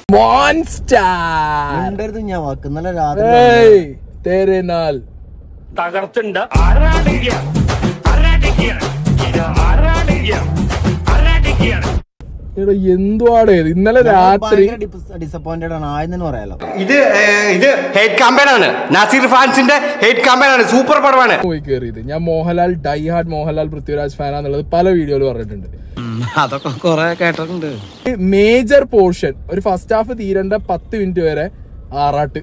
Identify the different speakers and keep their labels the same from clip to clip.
Speaker 1: Monster
Speaker 2: ഉണ്ടായിരുന്നു ഞാൻ വാക്ക് ഇന്നലെ രാത്രി
Speaker 1: ഏയ് തേരെ നാൽ
Speaker 3: തകർത്തുണ്ട് ആരാടിക്കുക ആരാടിക്കുകയാണ് ഇത് ആരാടിക്കുകയാണ് ആരാടിക്കുകയാണ്
Speaker 1: എടാ എന്തുവാടേ ഇത് ഇന്നലെ രാത്രി
Speaker 2: ഡിസപ്പോയിന്റഡ് ആണ് ആദ്യം തന്നെ പറയാലോ
Speaker 4: ഇത് ഏ, ഇത് ഹേറ്റ് ക്യാമ്പയിൻ ആണ് നാസിർ ഫാൻസിന്റെ ഹേറ്റ് ക്യാമ്പയിൻ ആണ് സൂപ്പർ പടമാണ്
Speaker 1: പോയി കയറിയത് ഞാൻ മോഹൻലാൽ ഡൈ ഹാർഡ് മോഹൻലാൽ പൃഥ്വിരാജ് ഫാനാന്നുള്ളത് പല വീഡിയോയിൽ പറഞ്ഞിട്ടുണ്ട്
Speaker 5: അതൊക്കെ കൊറേ കേട്ടിട്ടുണ്ട്
Speaker 1: മേജർ പോർഷൻ ഒരു ഫസ്റ്റ് ഹാഫ് തീരേണ്ട പത്ത് മിനിറ്റ് വരെ ആറാട്ട്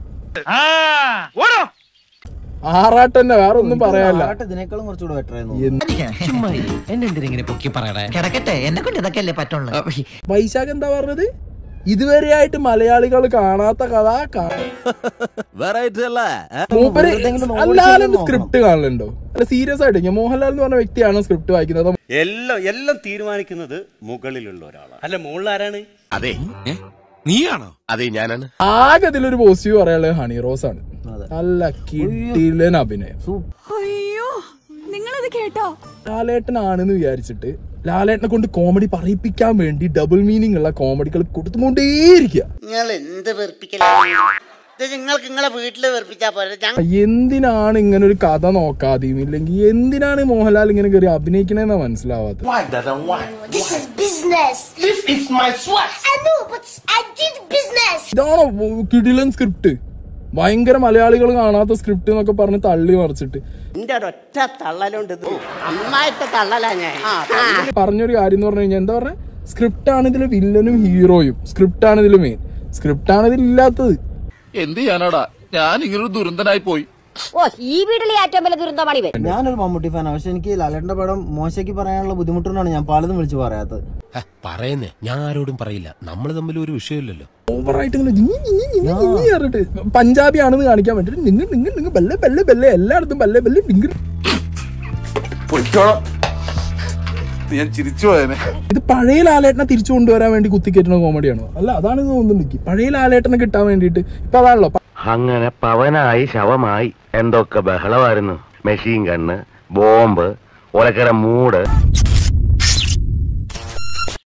Speaker 1: ആറാട്ട് തന്നെ വേറെ ഒന്നും പറയാനില്ല
Speaker 2: ആകട്ടെ ഇതിനേക്കാളും കുറച്ചുകൂടെ ബെറ്റർ ആയിരുന്നു
Speaker 1: എന്ത്
Speaker 5: എന്നെ എന്തിനാ ഇങ്ങനെ പൊക്കി പറയണേ കിടക്കട്ടെ എന്നെ കൊണ്ട് ഇതൊക്കെ അല്ലേ പറ്റുള്ളൂ
Speaker 1: വൈശാഖ് എന്താ പറഞ്ഞത് ഇതുവരെയായിട്ട് മലയാളികൾ കാണാത്ത കഥ കാ- മൂപ്പര്
Speaker 2: വെറുതെ ഇങ്ങനെ നോക്കി
Speaker 1: അല്ലാതെ
Speaker 2: നോക്കണം.
Speaker 1: സ്ക്രിപ്റ്റ് കാണലുണ്ടോ അല്ല സീരിയസ് ആയിട്ട് ഞാൻ മോഹൻലാൽ എന്ന് പറഞ്ഞ വ്യക്തിയാണ് സ്ക്രിപ്റ്റ് വായിക്കുന്നത്
Speaker 6: എല്ലാം എല്ലാം തീരുമാനിക്കുന്നത് മുകളിലുള്ള ഒരാളാണ് അല്ല മുകളിൽ ആരാണ്
Speaker 7: അതെ നീയാണോ അതെ ഞാനാണ്
Speaker 1: ആകെ ഇതിലൊരു പോസിറ്റീവ് പറയാനുള്ളത് ഹണി റോസ് ആണ്
Speaker 2: അതെ.
Speaker 1: നല്ല കിട്ടിലൻ അഭിനയം
Speaker 8: അയ്യോ നിങ്ങളത് കേട്ടോ
Speaker 1: ലാലേട്ടനാണെന്ന് വിചാരിച്ചിട്ട് ലാലേട്ടനെ കൊണ്ട് കോമഡി പറയിപ്പിക്കാൻ വേണ്ടി ഡബിൾ മീനിങ് ഉള്ള കോമഡികൾ കൊടുത്തുകൊണ്ടേയിരിക്കുക
Speaker 9: നിങ്ങൾ എന്ത് വെറുപ്പിക്കലാണ് ഇത് നിങ്ങൾക്ക് നിങ്ങളെ വീട്ടില് വെറുപ്പിച്ചാ പോരെ ഞങ്ങൾ
Speaker 1: എന്തിനാണ് ഇങ്ങനെ ഒരു കഥ നോക്കാതെയും ഇല്ലെങ്കിൽ എന്തിനാണ് മോഹൻലാൽ ഇങ്ങനെ കയറി അഭിനയിക്കണേന്നാ മനസ്സിലാവാത്തത്
Speaker 8: This is business. This is my sweat. I know, but I did business.
Speaker 1: ഇതാണോ കിടിലൻ സ്ക്രിപ്റ്റ് ഭയങ്കര മലയാളികൾ കാണാത്ത സ്ക്രിപ്റ്റ് എന്നൊക്കെ പറഞ്ഞ് തള്ളി മറിച്ചിട്ട്
Speaker 9: എന്റെ ഒരൊറ്റ തള്ളലുണ്ട് ഇത് നന്നായിട്ട് തള്ളലാ ഞാൻ ആ,
Speaker 1: പറഞ്ഞൊരു കാര്യം എന്ന് പറഞ്ഞു കഴിഞ്ഞാൽ എന്താ പറഞ്ഞ സ്ക്രിപ്റ്റ് ആണ് ഇതിൽ വില്ലനും ഹീറോയും സ്ക്രിപ്റ്റ് ആണ് ഇതിൽ മെയിൻ സ്ക്രിപ്റ്റ് ആണ് ഇതിൽ ഇല്ലാത്തത്
Speaker 7: എന്ത് ചെയ്യാനാടാ ഞാൻ ഇങ്ങനൊരു ദുരന്തനായി പോയി
Speaker 8: ഓ ഈ വീട്ടിലെ ഏറ്റവും വലിയ ദുരന്തമാണ് ഇവൻ
Speaker 2: ഞാനൊരു മമ്മൂട്ടി ഫാനാണ് പക്ഷെ എനിക്ക് ലാലേട്ടന്റെ പടം മോശമാക്കി പറയാനുള്ള ബുദ്ധിമുട്ടുകൊണ്ടാണ് ഞാൻ പലതും വിളിച്ച് പറയാത്തത്
Speaker 7: പറയുന്നേ ഞാൻ ആരോടും പറയില്ല നമ്മൾ തമ്മിൽ ഒരു വിഷയമില്ലല്ലോ
Speaker 1: ഓവറായിട്ട് ഇങ്ങനെ ഞി, ഞി, ഞി, ഞി, ഞി, ഞി പറഞ്ഞിട്ട് പഞ്ചാബി ആണെന്ന് കാണിക്കാൻ വേണ്ടിട്ട് നിങ്ങൾ നിങ്ങൾ നിങ്ങൾ ബല്ലെ ബല്ലെ ബല്ലെ എല്ലായിടത്തും ബല്ലെ ബല്ലെ നിങ്ങൾ
Speaker 7: ഞാൻ ചിരിച്ചു പോയനെ
Speaker 1: ഇത് പഴയ ലാലേട്ടനെ തിരിച്ചു കൊണ്ടുവരാൻ വേണ്ടി കുത്തിക്കയറ്റുന്ന കോമഡിയാണോ അല്ല അതാണ് ഇത് തോന്നുന്നുണ്ട് എനിക്ക്. പഴയ ലാലേട്ടനെ കിട്ടാൻ വേണ്ടിയിട്ട് ഇപ്പൊ അതാണല്ലോ
Speaker 10: അങ്ങനെ പവനായി ശവമായി എന്തൊക്കെ ബഹളമായിരുന്നു മെഷീൻ കണ്ണ് ബോംബ് ഒലക്കര മൂട്